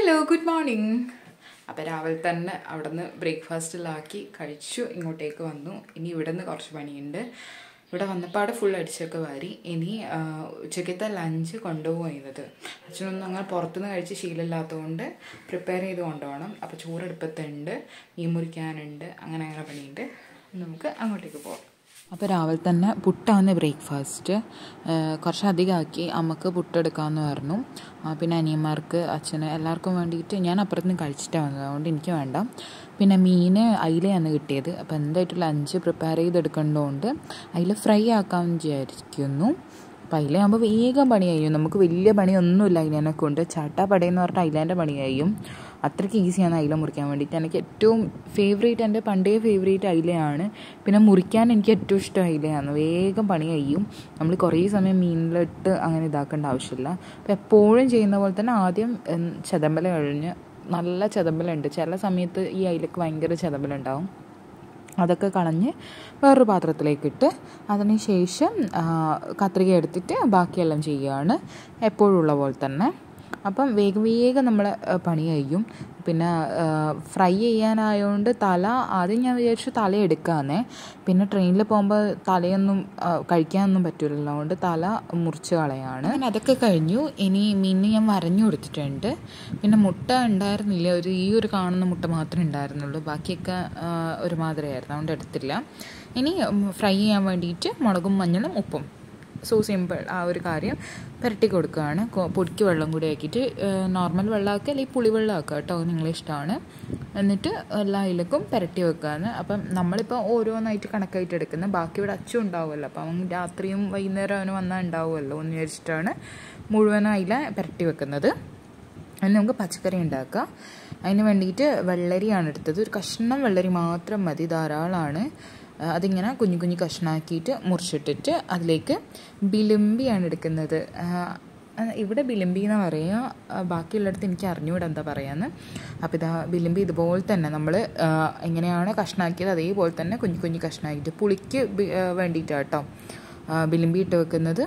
Hello good morning അപ്പോൾ രാവിലെ തന്നെ അവിടെ നിന്ന് ബ്രേക്ക്ഫാസ്റ്റിലാക്കി കഴിച്ചു ഇങ്ങോട്ടേക്ക് വന്നു ഇനി ഇവിടെ നിന്ന് കുറച്ച് പണിയുണ്ട് ഇവിടെ വന്നപ്പാട് ഫുൾ അടിച്ചൊക്കെ വാരി ഇനി ആ, ഉച്ചക്കത്തെ ലഞ്ച് കൊണ്ടുപോകുന്നത് അച്ഛനൊന്നും അങ്ങനെ പുറത്തുനിന്ന് കഴിച്ച് ശീലമില്ലാത്തതുകൊണ്ട് പ്രിപ്പയർ ചെയ്ത് കൊണ്ടുപോകണം അപ്പോൾ ചോറെടുപ്പത്തുണ്ട് മീൻ മുറിക്കാനുണ്ട് അങ്ങനെ അങ്ങനെ പണിയുണ്ട് നമുക്ക് അങ്ങോട്ടേക്ക് പോകാം അപ്പോൾ രാവിലെ തന്നെ പുട്ടാണ് ബ്രേക്ക്ഫാസ്റ്റ് കുറച്ച് അധികമാക്കി അമ്മക്ക് പുട്ടെടുക്കാമെന്ന് പറഞ്ഞു ആ, പിന്നെ അനിയന്മാർക്ക് അച്ഛന് എല്ലാവർക്കും വേണ്ടിയിട്ട് ഞാൻ അപ്പുറത്തുനിന്ന് കഴിച്ചിട്ടാണ് വന്നത് അതുകൊണ്ട് എനിക്ക് വേണ്ട പിന്നെ മീൻ അയിലയാണ് കിട്ടിയത് അപ്പോൾ എന്തായിട്ടും ലഞ്ച് പ്രിപ്പയർ ചെയ്തെടുക്കേണ്ടതുകൊണ്ട് അയില ഫ്രൈ ആക്കാമെന്ന് വിചാരിക്കുന്നു അപ്പോൾ അയിലയാകുമ്പോൾ വേഗം പണി കഴിയും നമുക്ക് വലിയ പണിയൊന്നുമില്ല അയിലേനെ കൊണ്ട് ചാട്ടാ പടയെന്ന് പറഞ്ഞാൽ അയിലേൻ്റെ പണി കഴിയും അത്രയ്ക്ക് ഈസിയാണ് അയില മുറിക്കാൻ വേണ്ടിയിട്ട് എനിക്ക് ഏറ്റവും ഫേവറേറ്റ് എൻ്റെ പണ്ടേ ഫേവറേറ്റ് അയിലയാണ് പിന്നെ മുറിക്കാൻ എനിക്ക് ഏറ്റവും ഇഷ്ടം അയിലയാണ് വേഗം പണി കഴിയും നമ്മൾ കുറേ സമയം മീനിലിട്ട് അങ്ങനെ ഇതാക്കേണ്ട ആവശ്യമില്ല അപ്പോൾ എപ്പോഴും ചെയ്യുന്ന പോലെ തന്നെ ആദ്യം ഉം, ചെതമ്പല കഴിഞ്ഞ് നല്ല ചെതമ്പലുണ്ട് ചില സമയത്ത് ഈ അയിലക്ക് ഭയങ്കര ചെതമ്പലുണ്ടാവും അതൊക്കെ കളഞ്ഞ് വേറൊരു പാത്രത്തിലേക്കിട്ട് അതിന് ശേഷം ആ, കത്രിക എടുത്തിട്ട് ബാക്കിയെല്ലാം ചെയ്യുകയാണ് എപ്പോഴും ഉള്ള പോലെ തന്നെ അപ്പം വേഗം വേഗം നമ്മൾ പണി കഴിയും പിന്നെ ഫ്രൈ ചെയ്യാനായതുകൊണ്ട് തല ആദ്യം ഞാൻ വിചാരിച്ചു തല എടുക്കാമെന്നേ പിന്നെ ട്രെയിനിൽ പോകുമ്പോൾ തലയൊന്നും ആ, കഴിക്കാനൊന്നും പറ്റില്ലല്ലോ അതുകൊണ്ട് തല മുറിച്ച് കളയാണ് അങ്ങനെ അതൊക്കെ കഴിഞ്ഞു ഇനി മീനിന് ഞാൻ വരഞ്ഞു കൊടുത്തിട്ടുണ്ട് പിന്നെ മുട്ട ഉണ്ടായിരുന്നില്ല ഒരു ഈ ഒരു കാണുന്ന മുട്ട മാത്രമേ ഉണ്ടായിരുന്നുള്ളൂ ബാക്കിയൊക്കെ ആ, ഒരുമാതിരിയായിരുന്നു അതുകൊണ്ട് എടുത്തില്ല ഇനി ഫ്രൈ ചെയ്യാൻ വേണ്ടിയിട്ട് മുളകും മഞ്ഞളും ഉപ്പും സോ സിമ്പിൾ ആ ഒരു കാര്യം പുരട്ടി കൊടുക്കുകയാണ് കൊ- പൊടിക്ക് വെള്ളം കൂടി ആക്കിയിട്ട് നോർമൽ വെള്ളമാക്കുക അല്ലെങ്കിൽ പുളിവെള്ളം ആക്കുക കേട്ടോ നിങ്ങളെ ഇഷ്ടമാണ് എന്നിട്ട് എല്ലാ അതിലേക്കും പുരട്ടി വെക്കുകയാണ് അപ്പം നമ്മളിപ്പോൾ ഓരോന്നായിട്ട് കണക്കായിട്ട് എടുക്കുന്നത് ബാക്കി ഇവിടെ അച്ഛൻ ഉണ്ടാവുമല്ലോ അപ്പം അവൻ രാത്രിയും വൈകുന്നേരം അവന് വന്നാൽ ഉണ്ടാവുമല്ലോ എന്ന് വിചാരിച്ചിട്ടാണ് മുഴുവൻ അതില പുരട്ടി വെക്കുന്നത് അതിന് നമുക്ക് പച്ചക്കറി ഉണ്ടാക്കാം അതിന് വേണ്ടിയിട്ട് വെള്ളരിയാണ് എടുത്തത് ഒരു കഷ്ണം വെള്ളരി മാത്രം മതി ധാരാളമാണ് ആ, അതിങ്ങനെ കുഞ്ഞു കുഞ്ഞു കഷ്ണാക്കിയിട്ട് മുറിച്ചിട്ടിട്ട് അതിലേക്ക് ബിലിമ്പിയാണ് എടുക്കുന്നത് ആ, ആ, ഇവിടെ ബിലിമ്പി എന്ന് പറയുക ആ, ബാക്കിയുള്ളിടത്ത് എനിക്ക് അറിഞ്ഞുകൂടെ എന്താ പറയാന്ന് അപ്പോൾ ഇതാ ബിലിമ്പി ഇതുപോലെ തന്നെ നമ്മൾ എങ്ങനെയാണ് കഷ്ണാക്കിയത് അതേപോലെ തന്നെ കുഞ്ഞു കുഞ്ഞു കഷ്ണാക്കിയിട്ട് പുളിക്ക് ബി- ആ, വേണ്ടിയിട്ടാണ് കേട്ടോ ആ, ബിലിമ്പി ഇട്ട് വെക്കുന്നത്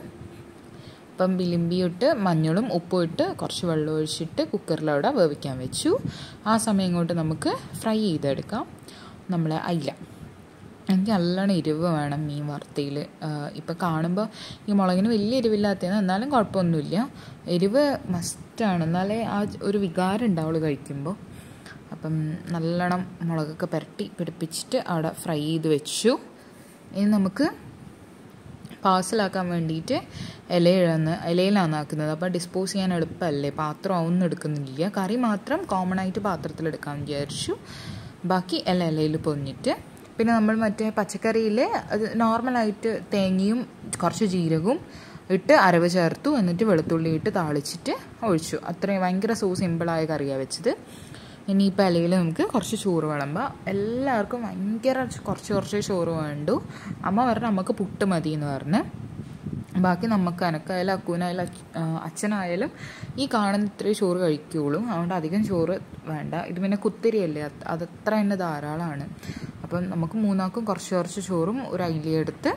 അപ്പം ബിലിമ്പി ഇട്ട് മഞ്ഞളും ഉപ്പും ഇട്ട് കുറച്ച് വെള്ളം ഒഴിച്ചിട്ട് കുക്കറിലവിടെ വേവിക്കാൻ വെച്ചു ആ സമയം കൊണ്ട് നമുക്ക് ഫ്രൈ ചെയ്തെടുക്കാം നമ്മൾ അയില എനിക്ക് നല്ലോണം എരിവ് വേണം മീൻ വറുത്തയിൽ ഇപ്പം കാണുമ്പോൾ ഈ മുളകിന് വലിയ എരിവില്ലാത്തതാണ് എന്നാലും കുഴപ്പമൊന്നുമില്ല എരിവ് മസ്റ്റാണ് എന്നാലേ ആ ഒരു വികാരം ഉണ്ടാവുള്ളൂ കഴിക്കുമ്പോൾ അപ്പം നല്ലോണം മുളകൊക്കെ പുരട്ടി പിടിപ്പിച്ചിട്ട് അവിടെ ഫ്രൈ ചെയ്ത് വെച്ചു ഇനി നമുക്ക് പാഴ്സലാക്കാൻ വേണ്ടിയിട്ട് ഇലയിഴന്ന് ഇലയിലാണ് ആക്കുന്നത് അപ്പോൾ ഡിസ്പോസ് ചെയ്യാൻ എളുപ്പമല്ലേ പാത്രം ഒന്നും എടുക്കുന്നില്ല കറി മാത്രം കോമൺ ആയിട്ട് പാത്രത്തിൽ എടുക്കാൻ വിചാരിച്ചു ബാക്കി ഇല ഇലയിൽ പൊന്നിട്ട് പിന്നെ നമ്മൾ മറ്റേ പച്ചക്കറിയിൽ അത് നോർമലായിട്ട് തേങ്ങയും കുറച്ച് ജീരകവും ഇട്ട് അരവ് ചേർത്തു എന്നിട്ട് വെളുത്തുള്ളി ഇട്ട് താളിച്ചിട്ട് ഒഴിച്ചു അത്രയും ഭയങ്കര സോ സിമ്പിളായ കറിയാണ് വെച്ചത് ഇനിയിപ്പോൾ ഇലയിൽ നമുക്ക് കുറച്ച് ചോറ് വിളമ്പ എല്ലാവർക്കും ഭയങ്കര കുറച്ച് കുറച്ച് ചോറ് വേണ്ടു അമ്മ പറഞ്ഞു നമുക്ക് പുട്ട് മതി എന്ന് പറഞ്ഞ് ബാക്കി നമുക്ക് അനക്കായാലും അക്കൂനായാലും അച്ഛ- ആ, അച്ഛനായാലും ഈ കാണുന്ന ഇത്രയും ചോറ് കഴിക്കുകയുള്ളൂ അതുകൊണ്ട് അധികം ചോറ് വേണ്ട ഇത് പിന്നെ കുത്തിരിയല്ലേ അത് അതത്ര തന്നെ ധാരാളമാണ് അപ്പം നമുക്ക് മൂന്നാൾക്കും കുറച്ച് കുറച്ച് ചോറും ഒരു അയിലെടുത്ത്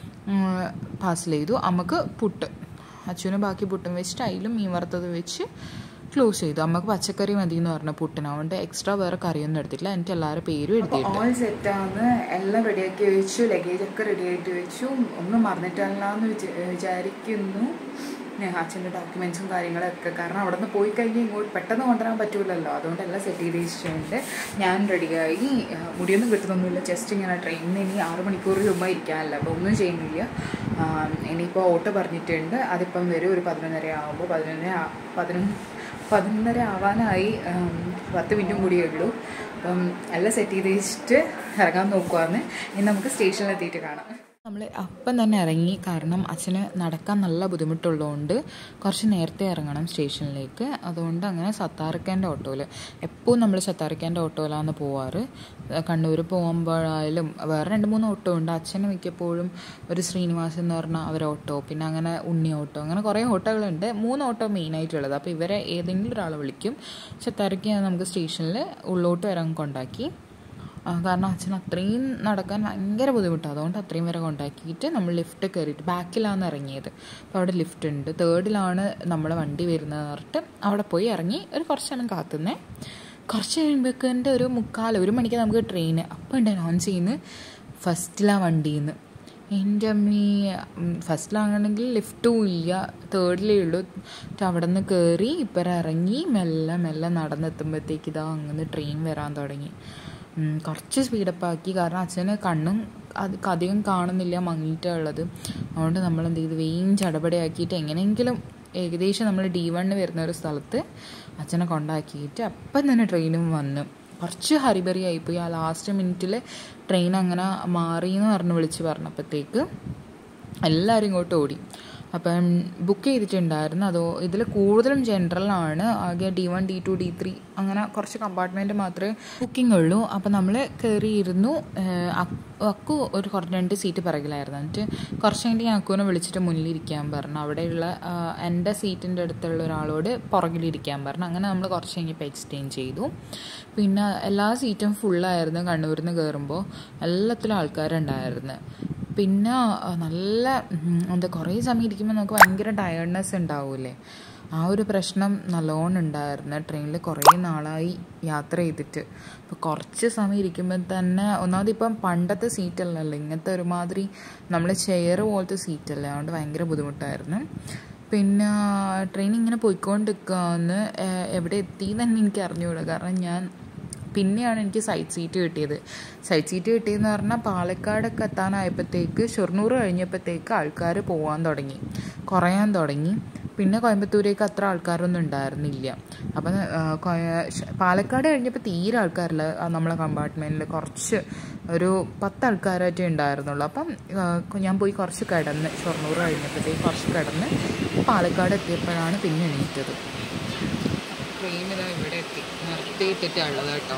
പാസ് ചെയ്തു അമ്മക്ക് പുട്ട് അച്ഛന് ബാക്കി പുട്ടും വെച്ചിട്ട് അതിലും മീൻ വറുത്തത് വെച്ച് ക്ലോസ് ചെയ്തു അമ്മക്ക് പച്ചക്കറി മതി എന്ന് പറഞ്ഞ പുട്ടിന് അതുകൊണ്ട് എക്സ്ട്രാ വേറെ കറിയൊന്നും എടുത്തില്ല എന്നിട്ട് എല്ലാവരുടെ പേരും എഴുതിയിട്ട് ഓൾ സെറ്റാണ് എല്ലാം റെഡിയാക്കി വെച്ചു ലഗേജ് ഒക്കെ റെഡി ആയിട്ട് വെച്ചു ഒന്നും മറന്നിട്ടല്ല എന്ന് വിചാരിക്കുന്നു അച്ഛൻ്റെ ഡോക്യുമെൻസും കാര്യങ്ങളൊക്കെ കാരണം അവിടെ നിന്ന് പോയി കഴിഞ്ഞാൽ ഇങ്ങോട്ട് പെട്ടെന്ന് കൊണ്ടുവരാൻ പറ്റൂലല്ലോ അതുകൊണ്ട് എല്ലാം സെറ്റ് ചെയ്ത് വെച്ചിട്ടുണ്ട് ഞാൻ റെഡിയായി ആ, മുടിയൊന്നും കിട്ടുന്നൊന്നുമില്ല ജസ്റ്റ് ഇങ്ങനെ ട്രെയിനിന് ഇനി ആറ് മണിക്കൂർ ചുമ്മാ ഇരിക്കാനല്ല അപ്പോൾ ഒന്നും ചെയ്യുന്നില്ല ആ, ഇനിയിപ്പോൾ ഓട്ടോ പറഞ്ഞിട്ടുണ്ട് അതിപ്പം വരും ഒരു പതിനൊന്നര ആകുമ്പോൾ പതിനൊന്നര ആ- പതിനൊന്ന് പതിനൊന്നര ആവാനായി ഉം, പത്ത് മിനിറ്റും കൂടിയേ ഉള്ളൂ അപ്പം എല്ലാം സെറ്റ് ചെയ്ത് വെച്ചിട്ട് ഇറങ്ങാൻ നോക്കുവാന്ന് ഇനി നമുക്ക് സ്റ്റേഷനിൽ എത്തിയിട്ട് കാണാം നമ്മൾ അപ്പം തന്നെ ഇറങ്ങി കാരണം അച്ഛന് നടക്കാൻ നല്ല ബുദ്ധിമുട്ടുള്ളതുകൊണ്ട് കുറച്ച് നേരത്തെ ഇറങ്ങണം സ്റ്റേഷനിലേക്ക് അതുകൊണ്ട് അങ്ങനെ സത്താറിക്കേൻ്റെ ഓട്ടോയിൽ എപ്പോഴും നമ്മൾ സത്താറിക്കേൻ്റെ ഓട്ടോയിലാണ് പോവാറ് കണ്ണൂർ പോകുമ്പോഴായാലും വേറെ രണ്ട് മൂന്ന് ഓട്ടോ ഉണ്ട് അച്ഛന് മിക്കപ്പോഴും ഒരു ശ്രീനിവാസ് എന്ന് പറഞ്ഞാൽ അവർ ഓട്ടോ പിന്നെ അങ്ങനെ ഉണ്ണി ഓട്ടോ അങ്ങനെ കുറേ ഓട്ടോകളുണ്ട് മൂന്ന് ഓട്ടോ മെയിനായിട്ടുള്ളത് അപ്പോൾ ഇവരെ ഏതെങ്കിലും ഒരാൾ വിളിക്കും സത്താറിക്ക് നമുക്ക് സ്റ്റേഷനിൽ ഉള്ളോട്ട് വരാൻ കൊണ്ടാക്കി ആ, കാരണം അച്ഛൻ അത്രയും നടക്കാൻ ഭയങ്കര ബുദ്ധിമുട്ടാണ് അതുകൊണ്ട് അത്രയും വരെ കൊണ്ടാക്കിയിട്ട് നമ്മൾ ലിഫ്റ്റ് കയറിയിട്ട് ബാക്കിലാണ് ഇറങ്ങിയത് അപ്പോൾ അവിടെ ലിഫ്റ്റ് ഉണ്ട് തേർഡിലാണ് നമ്മളെ വണ്ടി വരുന്നത് പറഞ്ഞിട്ട് അവിടെ പോയി ഇറങ്ങി ഒരു കുറച്ച് നേരം കാത്തുന്നേ കുറച്ച് കഴിയുമ്പോഴേക്കെൻ്റെ ഒരു മുക്കാൽ ഒരു മണിക്ക് നമുക്ക് ട്രെയിൻ അപ്പം ഉണ്ട് അനൗൺസ് ചെയ്യുന്നത് ഫസ്റ്റിലാ വണ്ടിയിൽ നിന്ന് എൻ്റെ അമ്മീ ഫസ്റ്റിലാണെങ്കിൽ ലിഫ്റ്റും ഇല്ല തേർഡിലേ ഉള്ളൂ എന്നിട്ട് അവിടെ നിന്ന് കയറി ഇപ്പറ ഇറങ്ങി മെല്ലെ മെല്ലെ നടന്നെത്തുമ്പോഴത്തേക്ക് ഇതാ അങ്ങനെ ട്രെയിൻ വരാൻ തുടങ്ങി ഉം, കുറച്ച് സ്പീഡപ്പ് ആക്കി കാരണം അച്ഛന് കണ്ണും അത് അധികം കാണുന്നില്ല മങ്ങിയിട്ടാണ് ഉള്ളത് അതുകൊണ്ട് നമ്മൾ എന്ത് ചെയ്തു വേഗം ചടപടയാക്കിയിട്ട് എങ്ങനെയെങ്കിലും ഏകദേശം നമ്മൾ ഡി വണ്ണ് വരുന്ന ഒരു സ്ഥലത്ത് അച്ഛനെ കൊണ്ടാക്കിയിട്ട് അപ്പം തന്നെ ട്രെയിനും വന്നു കുറച്ച് ഹറിബറി ആയിപ്പോയി ആ ലാസ്റ്റ് മിനിറ്റിൽ ട്രെയിൻ അങ്ങനെ മാറി എന്ന് പറഞ്ഞ് വിളിച്ച് പറഞ്ഞപ്പോഴത്തേക്ക് എല്ലാവരും ഇങ്ങോട്ട് ഓടി അപ്പം ബുക്ക് ചെയ്തിട്ടുണ്ടായിരുന്നു അതോ ഇതിൽ കൂടുതലും ജനറലാണ് ആകെ D one D two D three അങ്ങനെ കുറച്ച് കമ്പാർട്ട്മെൻറ്റ് മാത്രമേ ബുക്കിംഗ് ഉള്ളൂ അപ്പം നമ്മൾ കയറിയിരുന്നു ഏഹ് അക്- അക്കു ഒരു കുറച്ച് രണ്ട് സീറ്റ് പിറകിലായിരുന്നു എന്നിട്ട് കുറച്ച് കഴിഞ്ഞിട്ട് ഞാൻ അക്കുവിനെ വിളിച്ചിട്ട് മുന്നിലിരിക്കാൻ പറഞ്ഞു അവിടെയുള്ള ആഹ്, എൻ്റെ സീറ്റിൻ്റെ അടുത്തുള്ള ഒരാളോട് പുറകിലിരിക്കാൻ പറഞ്ഞു അങ്ങനെ നമ്മൾ കുറച്ച് കഴിഞ്ഞപ്പോൾ എക്സ്ചേഞ്ച് ചെയ്തു പിന്നെ എല്ലാ സീറ്റും ഫുള്ളായിരുന്നു കണ്ണൂരിൽ നിന്ന് കയറുമ്പോൾ എല്ലാത്തിലും ആൾക്കാരുണ്ടായിരുന്നു പിന്നെ ആ, നല്ല ഉം, എന്താ കുറേ സമയം ഇരിക്കുമ്പോൾ നമുക്ക് ഭയങ്കര ടയർഡ്നെസ് ഉണ്ടാവൂലേ ആ ഒരു പ്രശ്നം നല്ലോണം ഉണ്ടായിരുന്നു ട്രെയിനിൽ കുറേ നാളായി യാത്ര ചെയ്തിട്ട് അപ്പോൾ കുറച്ച് സമയം ഇരിക്കുമ്പോൾ തന്നെ ഒന്നാമത് ഇപ്പം പണ്ടത്തെ സീറ്റല്ലല്ലോ ഇങ്ങനത്തെ ഒരുമാതിരി നമ്മൾ ചെയർ പോലത്തെ സീറ്റല്ലേ അതുകൊണ്ട് ഭയങ്കര ബുദ്ധിമുട്ടായിരുന്നു പിന്നെ ട്രെയിൻ ഇങ്ങനെ പോയിക്കൊണ്ടിരിക്കുകയെന്ന് എവിടെ എത്തി തന്നെ എനിക്ക് അറിഞ്ഞുകൂടാ കാരണം ഞാൻ പിന്നെയാണ് എനിക്ക് സൈഡ് സീറ്റ് കിട്ടിയത് സൈഡ് സീറ്റ് കിട്ടിയെന്ന് പറഞ്ഞാൽ പാലക്കാടൊക്കെ എത്താനായപ്പോഴത്തേക്ക് ഷൊർണൂർ കഴിഞ്ഞപ്പോഴത്തേക്ക് ആൾക്കാർ പോകാൻ തുടങ്ങി കുറയാൻ തുടങ്ങി പിന്നെ കോയമ്പത്തൂരേക്ക് അത്ര ആൾക്കാരൊന്നും ഉണ്ടായിരുന്നില്ല അപ്പം ആ, കോയ- ഷ- പാലക്കാട് കഴിഞ്ഞപ്പോൾ തീരെ ആൾക്കാരില്ല ആ, നമ്മളെ കമ്പാർട്ട്മെൻറ്റിൽ കുറച്ച് ഒരു പത്ത് ആൾക്കാരായിട്ടേ ഉണ്ടായിരുന്നുള്ളൂ അപ്പം ആ, ഞാൻ പോയി കുറച്ച് കിടന്ന് ഷൊർണൂർ കഴിഞ്ഞപ്പോഴത്തേക്ക് കുറച്ച് കിടന്ന് പാലക്കാട് എത്തിയപ്പോഴാണ് പിന്നെ എണീറ്റത് ട്രെയിൻ ഇതാ ഇവിടെ എത്തി നിർത്തിയിട്ടിട്ടുള്ളത് കേട്ടോ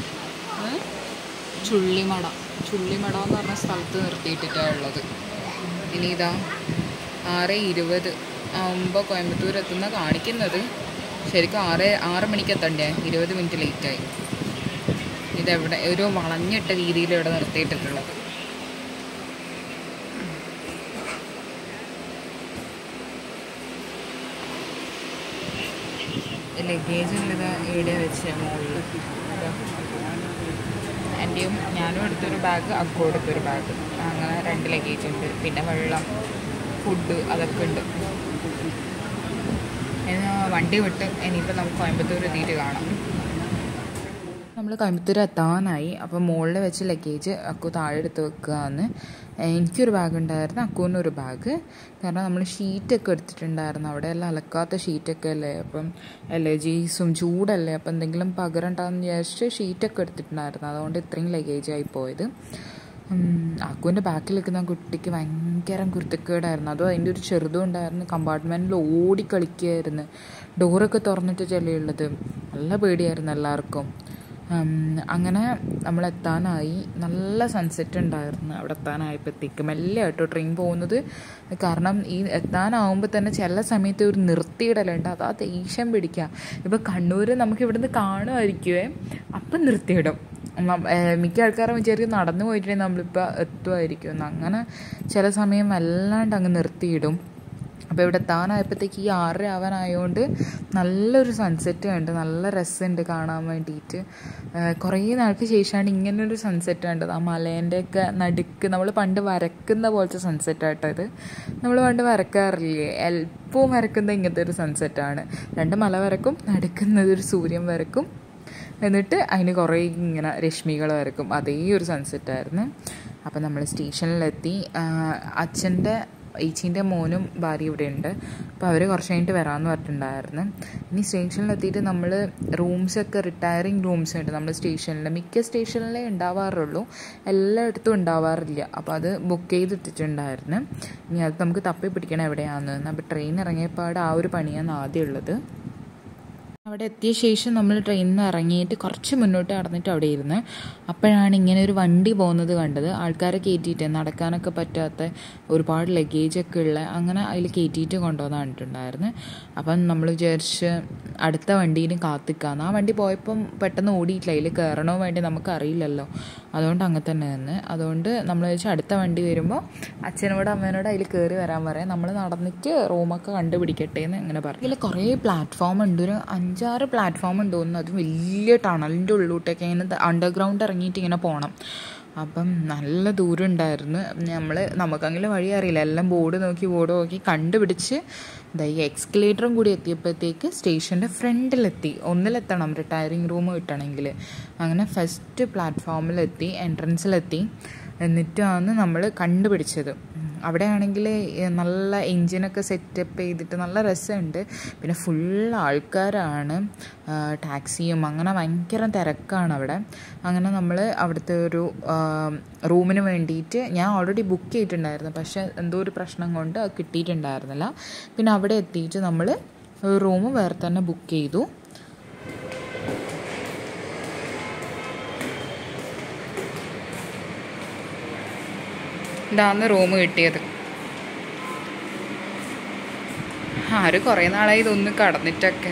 ഏ? ചുള്ളിമട ചുള്ളിമട എന്ന് പറഞ്ഞ സ്ഥലത്ത് നിർത്തിയിട്ടിട്ടാണ് ഉള്ളത് ഇനി ഇതാ ആറ് ഇരുപത് ആകുമ്പോൾ കോയമ്പത്തൂർ എത്തുന്ന കാണിക്കുന്നത് ശരിക്കും ആറ് ആറ് മണിക്ക് എത്തണ്ടേ ഇരുപത് മിനിറ്റ് ലേറ്റായി ഇതെവിടെ ഒരു വളഞ്ഞിട്ട രീതിയിൽ ഇവിടെ നിർത്തിയിട്ടിട്ടുള്ളത് ലഗേജ് ഇത് ഇവിടെ വെച്ച് മുകളിൽ എൻ്റെയും ഞാനും എടുത്തൊരു ബാഗ് അക്കു എടുത്തൊരു ബാഗ് അങ്ങനെ രണ്ട് ലഗേജ് ഉണ്ട് പിന്നെ വെള്ളം ഫുഡ് അതൊക്കെ ഉണ്ട് ഇനി വണ്ടി വിട്ട് ഇനിയിപ്പോൾ നമുക്ക് കോയമ്പത്തൂർ എത്തിയിട്ട് കാണാം നമ്മൾ കോയമ്പത്തൂർ എത്താനായി അപ്പോൾ മുകളിൽ വെച്ച് ലഗേജ് അക്കു താഴെ എടുത്ത് വെക്കുകയെന്ന് എനിക്കൊരു ബാഗ് ഉണ്ടായിരുന്നു അക്കുവിനൊരു ബാഗ് കാരണം നമ്മൾ ഷീറ്റൊക്കെ എടുത്തിട്ടുണ്ടായിരുന്നു അവിടെ എല്ലാം അലക്കാത്ത ഷീറ്റൊക്കെ അല്ലേ അപ്പം അലർജീസും ചൂടല്ലേ അപ്പം എന്തെങ്കിലും പകരണ്ടാന്ന് വിചാരിച്ചിട്ട് ഷീറ്റൊക്കെ എടുത്തിട്ടുണ്ടായിരുന്നു അതുകൊണ്ട് ഇത്രയും ലഗേജ് ആയി പോയത് അക്കുവിൻ്റെ ബാക്കിൽ നിൽക്കുന്ന കുട്ടിക്ക് ഭയങ്കര കുരുത്തക്കേടായിരുന്നു അതും അതിൻ്റെ ഒരു ചെറുതും ഉണ്ടായിരുന്നു കമ്പാർട്ട്മെൻറ്റിൽ ഓടി കളിക്കുകയായിരുന്നു ഡോറൊക്കെ തുറന്നിട്ട് ചെല്ലുള്ളത് നല്ല പേടിയായിരുന്നു എല്ലാവർക്കും ഉം, അങ്ങനെ നമ്മൾ എത്താനായി നല്ല സൺസെറ്റ് ഉണ്ടായിരുന്നു അവിടെ എത്താനായപ്പോഴത്തേക്ക് മെല്ലെ കേട്ടോ ട്രെയിൻ പോകുന്നത് കാരണം ഈ എത്താനാവുമ്പോൾ തന്നെ ചില സമയത്ത് ഒരു നിർത്തിയിടലുണ്ട് അതാ ദേഷ്യം പിടിക്കുക ഇപ്പോൾ കണ്ണൂർ നമുക്ക് ഇവിടുന്ന് കാണുമായിരിക്കുമേ അപ്പം നിർത്തിയിടും നം- ഏ, മിക്ക ആൾക്കാരും വിചാരിക്കും നടന്നു പോയിട്ടുണ്ടെങ്കിൽ നമ്മളിപ്പോൾ എത്തുമായിരിക്കും എന്ന് അങ്ങനെ ചില സമയം വല്ലാണ്ട് അങ്ങ് നിർത്തിയിടും അപ്പോൾ ഇവിടെ എത്താനായപ്പോഴത്തേക്ക് ഈ ആറര ആവാനായതുകൊണ്ട് നല്ലൊരു സൺസെറ്റ് കണ്ട് നല്ല രസമുണ്ട് കാണാൻ വേണ്ടിയിട്ട് ഏഹ് കുറേ നാൾക്ക് ശേഷമാണ് ഇങ്ങനൊരു സൺസെറ്റ് കണ്ടത് ആ മലേൻ്റെയൊക്കെ നടുക്ക് നമ്മൾ പണ്ട് വരക്കുന്ന പോലത്തെ സൺസെറ്റ് ആട്ടോ ഇത് നമ്മൾ പണ്ട് വരക്കാറില്ലേ എൽപ്പവും വരക്കുന്ന ഇങ്ങനത്തെ ഒരു സൺസെറ്റാണ് രണ്ട് മല വരക്കും നടുക്കുന്നത് ഒരു സൂര്യൻ വരക്കും എന്നിട്ട് അതിന് കുറേ ഇങ്ങനെ രശ്മികൾ വരക്കും അതേ ഒരു സൺസെറ്റായിരുന്നു അപ്പം നമ്മൾ സ്റ്റേഷനിലെത്തി അച്ഛൻ്റെ ഏച്ചീൻ്റെ മോനും ഭാര്യ ഇവിടെ ഉണ്ട് അപ്പോൾ അവർ കുറച്ച് കഴിഞ്ഞിട്ട് വരാമെന്ന് പറഞ്ഞിട്ടുണ്ടായിരുന്നു ഇനി സ്റ്റേഷനിലെത്തിയിട്ട് നമ്മൾ റൂംസൊക്കെ റിട്ടയറിങ് റൂംസ് ഉണ്ട് നമ്മൾ സ്റ്റേഷനിൽ മിക്ക സ്റ്റേഷനിലേ ഉണ്ടാവാറുള്ളൂ എല്ലായിടത്തും ഉണ്ടാവാറില്ല അപ്പോൾ അത് ബുക്ക് ചെയ്തിട്ടിട്ടുണ്ടായിരുന്നു ഇനി അത് നമുക്ക് തപ്പി പിടിക്കണം എവിടെയാണെന്ന് അപ്പോൾ ട്രെയിൻ ഇറങ്ങിയപ്പാട് ആ ഒരു പണിയാണ് ആദ്യം ഉള്ളത് അവിടെ എത്തിയ ശേഷം നമ്മൾ ട്രെയിനിൽ നിന്ന് ഇറങ്ങിയിട്ട് കുറച്ച് മുന്നോട്ട് നടന്നിട്ട് അവിടെ ഇരുന്ന് അപ്പോഴാണ് ഇങ്ങനെ ഒരു വണ്ടി പോകുന്നത് കണ്ടത് ആൾക്കാരെ കയറ്റിയിട്ട് നടക്കാനൊക്കെ പറ്റാത്ത ഒരുപാട് ലഗേജൊക്കെ ഉള്ള അങ്ങനെ അതിൽ കയറ്റിയിട്ട് കൊണ്ടുവന്ന് കണ്ടിട്ടുണ്ടായിരുന്നു അപ്പം നമ്മൾ വിചാരിച്ച് അടുത്ത വണ്ടീന് കാത്തിക്കാന്ന് ആ വണ്ടി പോയപ്പം പെട്ടെന്ന് ഓടിയിട്ടില്ല അതിൽ കയറണോ വേണ്ടി നമുക്ക് അറിയില്ലല്ലോ അതുകൊണ്ട് അങ്ങനെ തന്നെ നിന്ന് അതുകൊണ്ട് നമ്മൾ വെച്ചാൽ അടുത്ത വണ്ടി വരുമ്പോൾ അച്ഛനോട് അമ്മേനോട് അതിൽ കയറി വരാൻ പറയാം നമ്മൾ നടന്നിട്ട് റൂമൊക്കെ കണ്ടുപിടിക്കട്ടെ എന്ന് ഇങ്ങനെ പറഞ്ഞു ഇതിൽ കുറേ പ്ലാറ്റ്ഫോം ഉണ്ട് ഒരു അഞ്ചാറ് പ്ലാറ്റ്ഫോം ഉണ്ട് തോന്നുന്നു അത് വലിയ ടണലിൻ്റെ ഉള്ളിലോട്ടൊക്കെ ഇങ്ങനെ അണ്ടർഗ്രൗണ്ട് ഇറങ്ങിയിട്ട് ഇങ്ങനെ പോകണം അപ്പം നല്ല ദൂരം ഉണ്ടായിരുന്നു നമ്മൾ നമുക്കങ്ങനെ വഴി അറിയില്ല എല്ലാം ബോർഡ് നോക്കി ബോർഡ് നോക്കി കണ്ടുപിടിച്ച് ഇതാ ഈ എക്സ്കലേറ്ററും കൂടി എത്തിയപ്പോഴത്തേക്ക് സ്റ്റേഷൻ്റെ ഫ്രണ്ടിലെത്തി ഒന്നിലെത്തണം റിട്ടയറിങ് റൂം കിട്ടണമെങ്കിൽ അങ്ങനെ ഫസ്റ്റ് പ്ലാറ്റ്ഫോമിലെത്തി എൻട്രൻസിലെത്തി എന്നിട്ടാണ് നമ്മൾ കണ്ടുപിടിച്ചത് അവിടെയാണെങ്കിൽ നല്ല എൻജിനൊക്കെ സെറ്റപ്പ് ചെയ്തിട്ട് നല്ല രസമുണ്ട് പിന്നെ ഫുൾ ആൾക്കാരാണ് ടാക്സിയും അങ്ങനെ ഭയങ്കര തിരക്കാണ് അവിടെ അങ്ങനെ നമ്മൾ അവിടുത്തെ ഒരു റൂമിന് വേണ്ടിയിട്ട് ഞാൻ ഓൾറെഡി ബുക്ക് ചെയ്തിട്ടുണ്ടായിരുന്നു പക്ഷേ എന്തോ ഒരു പ്രശ്നം കൊണ്ട് അത് കിട്ടിയിട്ടുണ്ടായിരുന്നില്ല പിന്നെ അവിടെ എത്തിയിട്ട് നമ്മൾ റൂം വേറെ തന്നെ ബുക്ക് ചെയ്തു ഇതാണ് റൂം കിട്ടിയത് ആര് കുറേ നാളായി ഇതൊന്ന് കടന്നിട്ടൊക്കെ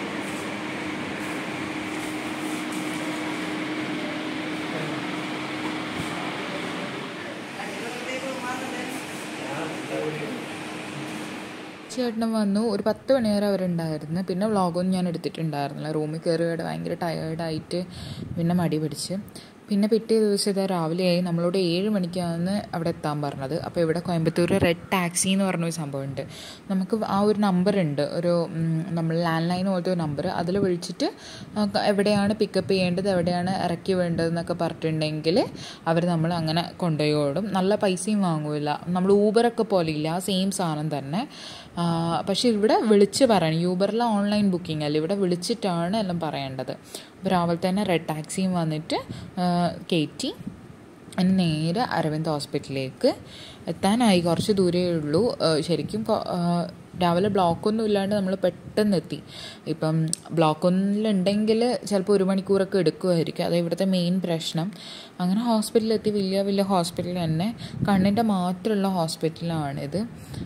ചേട്ടനും വന്നു ഒരു പത്ത് മണി വരെ അവരുണ്ടായിരുന്നു പിന്നെ വ്ളോഗൊന്നും ഞാൻ എടുത്തിട്ടുണ്ടായിരുന്നില്ല റൂമിൽ കയറിയുടെ ഭയങ്കര ടയേർഡായിട്ട് പിന്നെ മടി പിടിച്ച് പിന്നെ പിറ്റേ ദിവസം ഇതാ രാവിലെയായി നമ്മളോട് ഏഴ് മണിക്കാണ് അവിടെ എത്താൻ പറഞ്ഞത് അപ്പോൾ ഇവിടെ കോയമ്പത്തൂർ റെഡ് ടാക്സി എന്ന് പറഞ്ഞൊരു സംഭവമുണ്ട് നമുക്ക് ആ ഒരു നമ്പർ ഉണ്ട് ഒരു നമ്മൾ ലാൻഡ് ലൈൻ പോലത്തെ ഒരു നമ്പർ അതിൽ വിളിച്ചിട്ട് എവിടെയാണ് പിക്കപ്പ് ചെയ്യേണ്ടത് എവിടെയാണ് ഇറക്കി വേണ്ടതെന്നൊക്കെ പറഞ്ഞിട്ടുണ്ടെങ്കിൽ അവർ നമ്മൾ അങ്ങനെ കൊണ്ടുപോയി ഓടും നല്ല പൈസയും വാങ്ങൂല നമ്മൾ ഊബറൊക്കെ പോലെ ഇല്ല ആ സെയിം സാധനം തന്നെ പക്ഷേ ഇവിടെ വിളിച്ച് പറയണം യൂബറിൽ ഓൺലൈൻ ബുക്കിംഗ് അല്ല ഇവിടെ വിളിച്ചിട്ടാണ് എല്ലാം പറയേണ്ടത് അപ്പോൾ രാവിലെ തന്നെ റെഡ് ടാക്സിയും വന്നിട്ട് കയറ്റി അതിന് നേരെ അരവിന്ദ് ഹോസ്പിറ്റലിലേക്ക് എത്താനായി കുറച്ച് ദൂരേ ഉള്ളൂ ശരിക്കും രാവിലെ ബ്ലോക്കൊന്നും ഇല്ലാണ്ട് നമ്മൾ പെട്ടെന്ന് എത്തി ഇപ്പം ബ്ലോക്കൊന്നിലുണ്ടെങ്കിൽ ചിലപ്പോൾ ഒരു മണിക്കൂറൊക്കെ എടുക്കുമായിരിക്കും അത് ഇവിടുത്തെ മെയിൻ പ്രശ്നം അങ്ങനെ ഹോസ്പിറ്റലിലെത്തി വലിയ വലിയ ഹോസ്പിറ്റൽ തന്നെ കണ്ണിൻ്റെ മാത്രമുള്ള ഹോസ്പിറ്റലാണിത്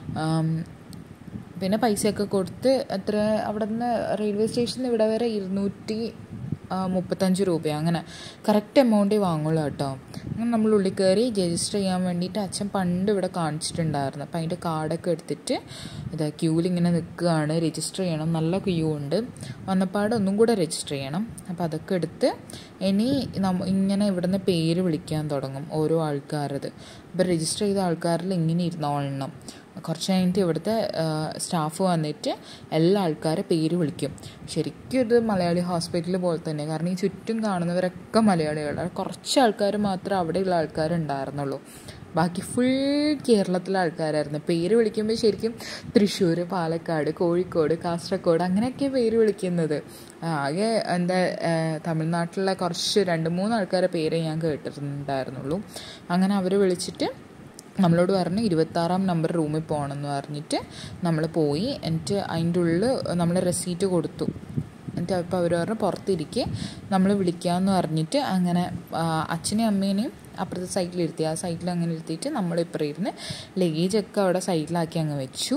പിന്നെ പൈസയൊക്കെ കൊടുത്ത് എത്ര അവിടെ നിന്ന് റെയിൽവേ സ്റ്റേഷനിൽ ഇവിടെ വരെ ഇരുന്നൂറ്റി മുപ്പത്തഞ്ച് രൂപ അങ്ങനെ കറക്റ്റ് എമൗണ്ടേ വാങ്ങുള്ളൂ കേട്ടോ അങ്ങനെ നമ്മൾ ഉള്ളിൽ കയറി രജിസ്റ്റർ ചെയ്യാൻ വേണ്ടിയിട്ട് അച്ഛൻ പണ്ട് ഇവിടെ കാണിച്ചിട്ടുണ്ടായിരുന്നു അപ്പം അതിൻ്റെ കാർഡൊക്കെ എടുത്തിട്ട് ഇതാ ക്യൂവിൽ ഇങ്ങനെ നിൽക്കുകയാണ് രജിസ്റ്റർ ചെയ്യണം നല്ല ക്യൂ ഉണ്ട് വന്നപ്പാട് ഒന്നും കൂടെ രജിസ്റ്റർ ചെയ്യണം അപ്പോൾ അതൊക്കെ എടുത്ത് ഇനി നമ്മ ഇങ്ങനെ ഇവിടുന്ന് പേര് വിളിക്കാൻ തുടങ്ങും ഓരോ ആൾക്കാരത് ഇപ്പോൾ രജിസ്റ്റർ ചെയ്ത ആൾക്കാരിൽ ഇങ്ങനെ ഇരുന്നോളണം കുറച്ച് കഴിഞ്ഞിട്ട് ഇവിടുത്തെ സ്റ്റാഫ് വന്നിട്ട് എല്ലാ ആൾക്കാരെ പേര് വിളിക്കും ശരിക്കും ഇത് മലയാളി ഹോസ്പിറ്റൽ പോലെ തന്നെ കാരണം ഈ ചുറ്റും കാണുന്നവരൊക്കെ മലയാളികളാണ് കുറച്ച് ആൾക്കാർ മാത്രമേ അവിടെയുള്ള ആൾക്കാരുണ്ടായിരുന്നുള്ളൂ ബാക്കി ഫുൾ കേരളത്തിലെ ആൾക്കാരായിരുന്നു പേര് വിളിക്കുമ്പോൾ ശരിക്കും തൃശ്ശൂർ പാലക്കാട് കോഴിക്കോട് കാസർഗോഡ് അങ്ങനെയൊക്കെ പേര് വിളിക്കുന്നത് ആകെ എന്താ തമിഴ്നാട്ടിലെ കുറച്ച് രണ്ട് മൂന്ന് ആൾക്കാരെ പേരെ ഞാൻ കേട്ടിട്ടുണ്ടായിരുന്നുള്ളൂ അങ്ങനെ അവർ വിളിച്ചിട്ട് നമ്മളോട് പറഞ്ഞു ഇരുപത്താറാം നമ്പർ റൂമിൽ പോകണമെന്ന് പറഞ്ഞിട്ട് നമ്മൾ പോയി എന്നിട്ട് അതിൻ്റെ ഉള്ളിൽ നമ്മൾ റെസീറ്റ് കൊടുത്തു എന്നിട്ട് അപ്പോൾ അവർ പറഞ്ഞു പുറത്തിരിക്കെ നമ്മൾ വിളിക്കാമെന്ന് പറഞ്ഞിട്ട് അങ്ങനെ അച്ഛനെയും അമ്മേനെയും അപ്പുറത്തെ സൈഡിലിരുത്തി ആ സൈഡിൽ അങ്ങനെ ഇരുത്തിയിട്ട് നമ്മളിപ്പുറം ഇരുന്ന് ലഗേജൊക്കെ അവിടെ സൈഡിലാക്കി അങ്ങ് വെച്ചു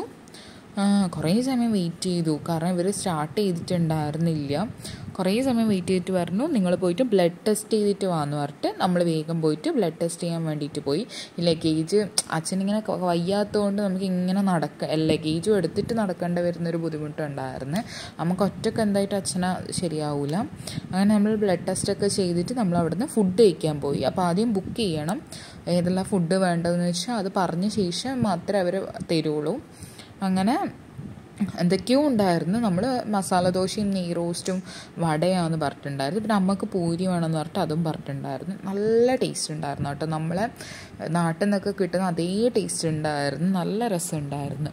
കുറേ സമയം വെയിറ്റ് ചെയ്തു കാരണം ഇവർ സ്റ്റാർട്ട് ചെയ്തിട്ടുണ്ടായിരുന്നില്ല കുറേ സമയം വെയിറ്റ് ചെയ്തിട്ട് പറഞ്ഞു നിങ്ങൾ പോയിട്ട് ബ്ലഡ് ടെസ്റ്റ് ചെയ്തിട്ട് വാന്ന് പറഞ്ഞിട്ട് നമ്മൾ വേഗം പോയിട്ട് ബ്ലഡ് ടെസ്റ്റ് ചെയ്യാൻ വേണ്ടിയിട്ട് പോയി ഈ ലഗേജ് അച്ഛനിങ്ങനെ വയ്യാത്തതുകൊണ്ട് നമുക്ക് ഇങ്ങനെ നടക്ക ലഗേജും എടുത്തിട്ട് നടക്കേണ്ടി വരുന്നൊരു ബുദ്ധിമുട്ടുണ്ടായിരുന്നു നമുക്ക് ഒറ്റക്ക് എന്തായിട്ട് അച്ഛനെ ശരിയാവില്ല അങ്ങനെ നമ്മൾ ബ്ലഡ് ടെസ്റ്റൊക്കെ ചെയ്തിട്ട് നമ്മൾ അവിടുന്ന് ഫുഡ് കഴിക്കാൻ പോയി അപ്പോൾ ആദ്യം ബുക്ക് ചെയ്യണം ഏതെല്ലാം ഫുഡ് വേണ്ടതെന്ന് വെച്ചാൽ അത് പറഞ്ഞ ശേഷം മാത്രമേ അവർ തരുള്ളൂ അങ്ങനെ എന്തൊക്കെയോ ഉണ്ടായിരുന്നു നമ്മൾ മസാല ദോശയും നെയ് റോസ്റ്റും വടയാന്ന് പറഞ്ഞിട്ടുണ്ടായിരുന്നു പിന്നെ അമ്മക്ക് പൂരി വേണമെന്ന് പറഞ്ഞിട്ട് അതും പറഞ്ഞിട്ടുണ്ടായിരുന്നു നല്ല ടേസ്റ്റ് ഉണ്ടായിരുന്നു കേട്ടോ നമ്മളെ നാട്ടിൽ നിന്നൊക്കെ കിട്ടുന്ന അതേ ടേസ്റ്റ് ഉണ്ടായിരുന്നു നല്ല രസമുണ്ടായിരുന്നു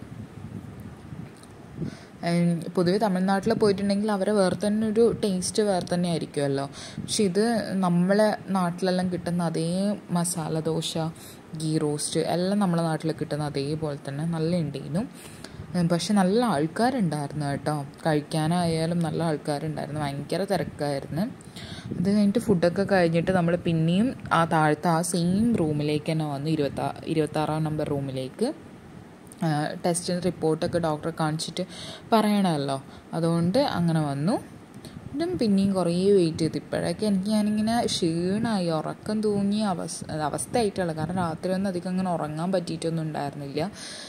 പൊതുവെ തമിഴ്നാട്ടിൽ പോയിട്ടുണ്ടെങ്കിൽ അവരെ വേറെ തന്നെ ഒരു ടേസ്റ്റ് വേറെ തന്നെ ആയിരിക്കുമല്ലോ പക്ഷെ ഇത് നമ്മളെ നാട്ടിലെല്ലാം കിട്ടുന്ന അതേ മസാല ദോശ ഗീ റോസ്റ്റ് എല്ലാം നമ്മളെ നാട്ടിൽ കിട്ടുന്ന അതേപോലെ തന്നെ നല്ല ഉണ്ടായിരുന്നു പക്ഷെ നല്ല ആൾക്കാരുണ്ടായിരുന്നു കേട്ടോ കഴിക്കാനായാലും നല്ല ആൾക്കാരുണ്ടായിരുന്നു ഭയങ്കര തിരക്കായിരുന്നു അത് കഴിഞ്ഞിട്ട് ഫുഡൊക്കെ കഴിഞ്ഞിട്ട് നമ്മൾ പിന്നെയും ആ താഴത്തെ ആ സെയിം റൂമിലേക്ക് തന്നെ വന്നു ഇരുപത്താ ഇരുപത്താറാം നമ്പർ റൂമിലേക്ക് ടെസ്റ്റ് റിപ്പോർട്ടൊക്കെ ഡോക്ടറെ കാണിച്ചിട്ട് പറയണമല്ലോ അതുകൊണ്ട് അങ്ങനെ വന്നു ഇതും പിന്നെയും കുറേ വെയിറ്റ് ചെയ്തു ഇപ്പോഴൊക്കെ എനിക്ക് ഞാനിങ്ങനെ ക്ഷീണമായി ഉറക്കം തൂങ്ങിയ അവസ്ഥ അവസ്ഥയായിട്ടുള്ള കാരണം രാത്രി ഒന്നും അധികം അങ്ങനെ ഉറങ്ങാൻ പറ്റിയിട്ടൊന്നും ഉണ്ടായിരുന്നില്ല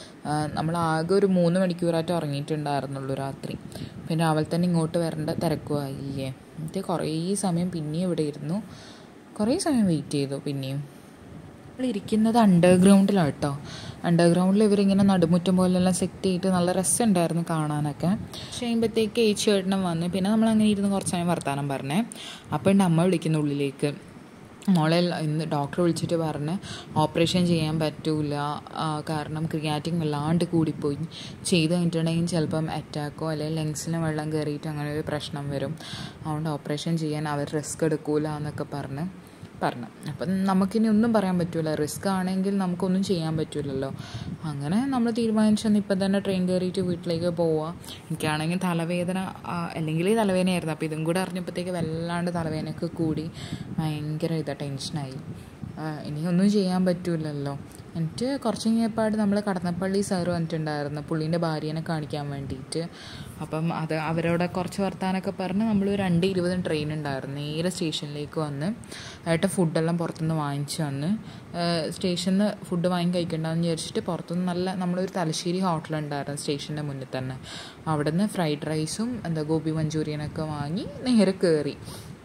നമ്മൾ ആകെ ഒരു മൂന്ന് മണിക്കൂറായിട്ട് ഉറങ്ങിയിട്ടുണ്ടായിരുന്നുള്ളൂ രാത്രി പിന്നെ രാവിലെ തന്നെ ഇങ്ങോട്ട് വരേണ്ട തിരക്കുമായില്ലേ എന്നിട്ട് കുറേ സമയം പിന്നെയും ഇവിടെ ഇരുന്നു കുറേ സമയം വെയിറ്റ് ചെയ്തു പിന്നെയും നമ്മൾ ഇരിക്കുന്നത് അണ്ടർഗ്രൗണ്ടിലാണ് കേട്ടോ അണ്ടർഗ്രൗണ്ടിൽ ഇവരിങ്ങനെ നടുമുറ്റം പോലെല്ലാം സെറ്റ് ചെയ്തിട്ട് നല്ല രസമുണ്ടായിരുന്നു കാണാനൊക്കെ പക്ഷേ കഴിയുമ്പോഴത്തേക്ക് ഈ ചേട്ടനും വന്നു പിന്നെ നമ്മൾ അങ്ങനെ ഇരുന്ന് കുറച്ച് സമയം വർത്താനം പറഞ്ഞേ അപ്പോൾ ഉണ്ട് അമ്മ വിളിക്കുന്ന ഉള്ളിലേക്ക് മോളെ ഇന്ന് ഡോക്ടർ വിളിച്ചിട്ട് പറഞ്ഞ് ഓപ്പറേഷൻ ചെയ്യാൻ പറ്റൂല കാരണം ക്രിയാറ്റിംഗ് വല്ലാണ്ട് കൂടിപ്പോയി ചെയ്ത് കഴിഞ്ഞിട്ടുണ്ടെങ്കിൽ ചിലപ്പം അറ്റാക്കോ അല്ലെങ്കിൽ ലങ്സിന് വെള്ളം കയറിയിട്ട് അങ്ങനെ ഒരു പ്രശ്നം വരും അതുകൊണ്ട് ഓപ്പറേഷൻ ചെയ്യാൻ അവർ റിസ്ക് എടുക്കൂല എന്നൊക്കെ പറഞ്ഞ് പറഞ്ഞു അപ്പം നമുക്കിനി ഒന്നും പറയാൻ പറ്റില്ല റിസ്ക് ആണെങ്കിൽ നമുക്കൊന്നും ചെയ്യാൻ പറ്റില്ലല്ലോ അങ്ങനെ നമ്മൾ തീരുമാനിച്ചെന്ന് ഇപ്പം തന്നെ ട്രെയിൻ കയറിയിട്ട് വീട്ടിലേക്ക് പോവുക എനിക്കാണെങ്കിൽ തലവേദന അല്ലെങ്കിൽ തലവേദനയായിരുന്നു അപ്പോൾ ഇതും കൂടെ അറിഞ്ഞപ്പോഴത്തേക്ക് വല്ലാണ്ട് തലവേദനയൊക്കെ കൂടി ഭയങ്കര ഇതാ ടെൻഷനായി ഇനി ഒന്നും ചെയ്യാൻ പറ്റില്ലല്ലോ എന്നിട്ട് കുറച്ച് കഴിഞ്ഞപ്പാട് നമ്മൾ കടന്നപ്പള്ളി സാറ് വന്നിട്ടുണ്ടായിരുന്നു പുള്ളീൻ്റെ ഭാര്യനെ കാണിക്കാൻ വേണ്ടിയിട്ട് അപ്പം അത് അവരോട് കുറച്ച് വർത്താനൊക്കെ പറഞ്ഞ് നമ്മൾ രണ്ട് ഇരുപതും ട്രെയിൻ ഉണ്ടായിരുന്നു നേരെ സ്റ്റേഷനിലേക്ക് വന്ന് ആയിട്ട് ഫുഡെല്ലാം പുറത്തുനിന്ന് വാങ്ങിച്ചു വന്ന് സ്റ്റേഷനിൽ നിന്ന് ഫുഡ് വാങ്ങി കഴിക്കണ്ടെന്ന് വിചാരിച്ചിട്ട് പുറത്തുനിന്ന് നല്ല നമ്മളൊരു തലശ്ശേരി ഹോട്ടലുണ്ടായിരുന്നു സ്റ്റേഷൻ്റെ മുന്നിൽ തന്നെ അവിടെ നിന്ന് ഫ്രൈഡ് റൈസും എന്താ ഗോപി മഞ്ചൂരിയനൊക്കെ വാങ്ങി നേരെ കയറി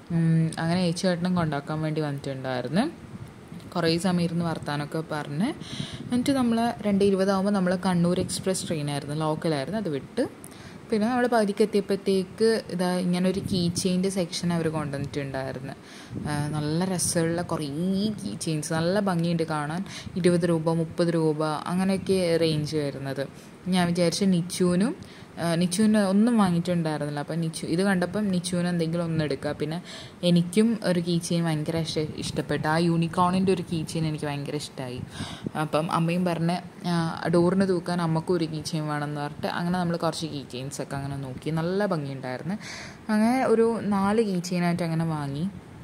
അങ്ങനെ ഏച്ചേട്ടനും കൊണ്ടാക്കാൻ വേണ്ടി വന്നിട്ടുണ്ടായിരുന്നു കുറേ സമയം ഇരുന്ന് വർത്താനമൊക്കെ പറഞ്ഞ് എന്നിട്ട് നമ്മൾ രണ്ട് ഇരുപതാകുമ്പോൾ നമ്മൾ കണ്ണൂർ എക്സ്പ്രസ് ട്രെയിനായിരുന്നു ലോക്കലായിരുന്നു അത് വിട്ട് പിന്നെ നമ്മൾ പകുതിക്ക് എത്തിയപ്പോഴത്തേക്ക് ഇതാ ഇങ്ങനെ ഒരു കീ ചെയിൻ്റെ സെക്ഷൻ അവർ കൊണ്ടുവന്നിട്ടുണ്ടായിരുന്നു നല്ല രസമുള്ള കുറേ കീ ചെയിൻസ് നല്ല ഭംഗിയുണ്ട് കാണാൻ ഇരുപത് രൂപ മുപ്പത് രൂപ അങ്ങനെയൊക്കെ റേഞ്ച് വരുന്നത് ഞാൻ വിചാരിച്ചു നിച്ചുവിനും നിച്ചുവിന് ഒന്നും വാങ്ങിയിട്ടുണ്ടായിരുന്നില്ല അപ്പം നിച്ചു ഇത് കണ്ടപ്പം നിച്ചുവിന് എന്തെങ്കിലും ഒന്ന് എടുക്കുക പിന്നെ എനിക്കും ഒരു കീ ചെയിൻ ഭയങ്കര ഇഷ്ട ഇഷ്ടപ്പെട്ടു ആ യൂണിക്കോണിൻ്റെ ഒരു കീ ചെയിൻ എനിക്ക് ഭയങ്കര ഇഷ്ടമായി അപ്പം അമ്മയും പറഞ്ഞ് ഡോറിന് തൂക്കാൻ അമ്മക്കും ഒരു കീ ചെയിൻ വേണമെന്ന് പറഞ്ഞിട്ട് അങ്ങനെ നമ്മൾ കുറച്ച് കീ ചെയിൻസ് ഒക്കെ അങ്ങനെ നോക്കി നല്ല ഭംഗിയുണ്ടായിരുന്നു അങ്ങനെ ഒരു നാല് കീ ചെയിനായിട്ട് അങ്ങനെ വാങ്ങി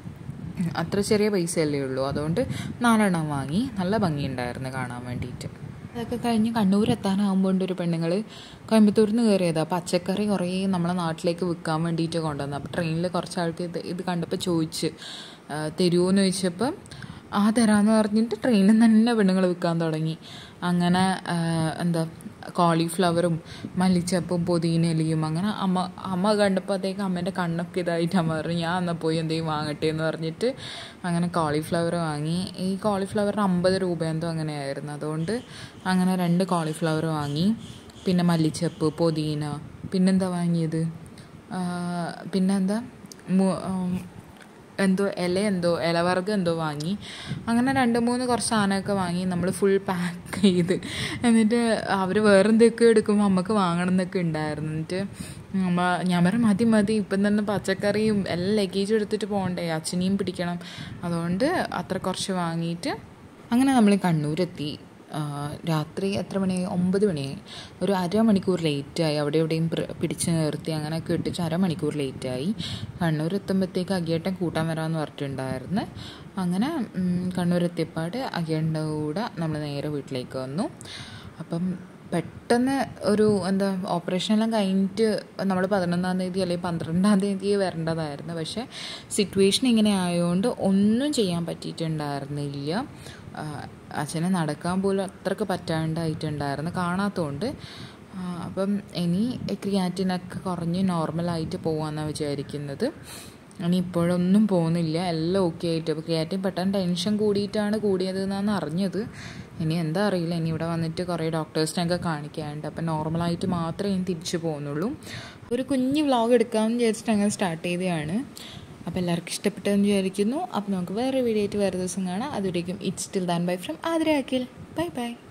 അത്ര ചെറിയ പൈസയല്ലേ ഉള്ളൂ അതുകൊണ്ട് നാലെണ്ണം വാങ്ങി നല്ല ഭംഗിയുണ്ടായിരുന്നു കാണാൻ വേണ്ടിയിട്ട് അതൊക്കെ കഴിഞ്ഞ് കണ്ണൂർ എത്താനാകുമ്പോൾ ഒരു പെണ്ണുങ്ങൾ കോയമ്പത്തൂരിൽ നിന്ന് കയറിയതാണ് പച്ചക്കറി കുറേ നമ്മളെ നാട്ടിലേക്ക് വിൽക്കാൻ വേണ്ടിയിട്ട് കൊണ്ടുവന്നു അപ്പോൾ ട്രെയിനിൽ കുറച്ച് ആൾക്ക് ഇത് ഇത് കണ്ടപ്പോൾ ചോദിച്ച് തരുമോ എന്ന് ചോദിച്ചപ്പം ആ തരാമെന്ന് പറഞ്ഞിട്ട് ട്രെയിനിൽ തന്നെ പെണ്ണുങ്ങൾ വിൽക്കാൻ തുടങ്ങി അങ്ങനെ എന്താ കോളിഫ്ലവറും മല്ലിച്ചപ്പും പുതിനയിലയും അങ്ങനെ അമ്മ അമ്മ കണ്ടപ്പോഴത്തേക്ക് അമ്മേൻ്റെ കണ്ണൊക്കെ ഇതായിട്ട് അമ്മ പറഞ്ഞു ഞാൻ എന്നാൽ പോയി എന്തെങ്കിലും വാങ്ങട്ടെ എന്ന് പറഞ്ഞിട്ട് അങ്ങനെ കോളിഫ്ലവർ വാങ്ങി ഈ കോളിഫ്ലവറിന് അമ്പത് രൂപ എന്തോ അങ്ങനെയായിരുന്നു അതുകൊണ്ട് അങ്ങനെ രണ്ട് കോളിഫ്ലവർ വാങ്ങി പിന്നെ മല്ലിച്ചപ്പ് പുതിന പിന്നെന്താ വാങ്ങിയത് പിന്നെന്താ എന്തോ ഇല എന്തോ ഇലവർഗ്ഗം എന്തോ വാങ്ങി അങ്ങനെ രണ്ട് മൂന്ന് കുറച്ച് സാധനമൊക്കെ വാങ്ങി നമ്മൾ ഫുൾ പാക്ക് ചെയ്ത് എന്നിട്ട് അവർ വേറെ എന്തൊക്കെ എടുക്കുമ്പോൾ നമുക്ക് വാങ്ങണം എന്നൊക്കെ ഉണ്ടായിരുന്നു എന്നിട്ട് നമ്മ ഞാൻ പറയും മതി മതി ഇപ്പം തന്നെ പച്ചക്കറിയും എല്ലാം ലഗേജും എടുത്തിട്ട് പോകണ്ടേ അച്ഛനെയും പിടിക്കണം അതുകൊണ്ട് അത്ര കുറച്ച് വാങ്ങിയിട്ട് അങ്ങനെ നമ്മൾ കണ്ണൂരെത്തി രാത്രി എത്ര മണിയായി ഒമ്പത് മണിയായി ഒരു അരമണിക്കൂർ ലേറ്റായി അവിടെ എവിടെയും പിടിച്ച് നിർത്തി അങ്ങനെയൊക്കെ ഇട്ടിച്ച് അരമണിക്കൂർ ലേറ്റായി കണ്ണൂർ എത്തുമ്പോഴത്തേക്ക് അകിയേട്ടൻ കൂട്ടാൻ വരാമെന്ന് പറഞ്ഞിട്ടുണ്ടായിരുന്നു അങ്ങനെ കണ്ണൂർ എത്തിയപ്പാട് അകിയേട്ടൻ്റെ കൂടെ നമ്മൾ നേരെ വീട്ടിലേക്ക് വന്നു അപ്പം പെട്ടെന്ന് ഒരു എന്താ ഓപ്പറേഷൻ എല്ലാം കഴിഞ്ഞിട്ട് നമ്മൾ പതിനൊന്നാം തീയതി അല്ലെങ്കിൽ പന്ത്രണ്ടാം തീയതി വരേണ്ടതായിരുന്നു പക്ഷേ സിറ്റുവേഷൻ ഇങ്ങനെ ആയതുകൊണ്ട് ഒന്നും ചെയ്യാൻ പറ്റിയിട്ടുണ്ടായിരുന്നില്ല അച്ഛനെ നടക്കാൻ പോലും അത്രക്ക് പറ്റാണ്ടായിട്ടുണ്ടായിരുന്നു കാണാത്തതുകൊണ്ട് അപ്പം ഇനി ക്രിയാറ്റിനൊക്കെ കുറഞ്ഞ് നോർമലായിട്ട് പോകാമെന്നാണ് വിചാരിക്കുന്നത് ഇനി ഇപ്പോഴൊന്നും പോകുന്നില്ല എല്ലാം ഓക്കെ ആയിട്ട് അപ്പോൾ ക്രിയാറ്റിൻ പെട്ടെന്ന് ടെൻഷൻ കൂടിയിട്ടാണ് കൂടിയത് എന്നാണ് അറിഞ്ഞത് ഇനി എന്താ അറിയില്ല ഇനി ഇവിടെ വന്നിട്ട് കുറേ ഡോക്ടേഴ്സിനെയൊക്കെ കാണിക്കാനുണ്ട് അപ്പം നോർമലായിട്ട് മാത്രമേ ഇനി തിരിച്ചു പോകുന്നുള്ളൂ ഒരു കുഞ്ഞ് വ്ളോഗ് എടുക്കാമെന്ന് വിചാരിച്ചിട്ട് അങ്ങനെ സ്റ്റാർട്ട് ചെയ്തതാണ് അപ്പോൾ എല്ലാവർക്കും ഇഷ്ടപ്പെട്ടെന്ന് വിചാരിക്കുന്നു അപ്പോൾ നമുക്ക് വേറെ വീഡിയോ ആയിട്ട് വേറെ ദിവസം കാണാം അതുവരേക്കും it's still then bye from Athira Akhil bye by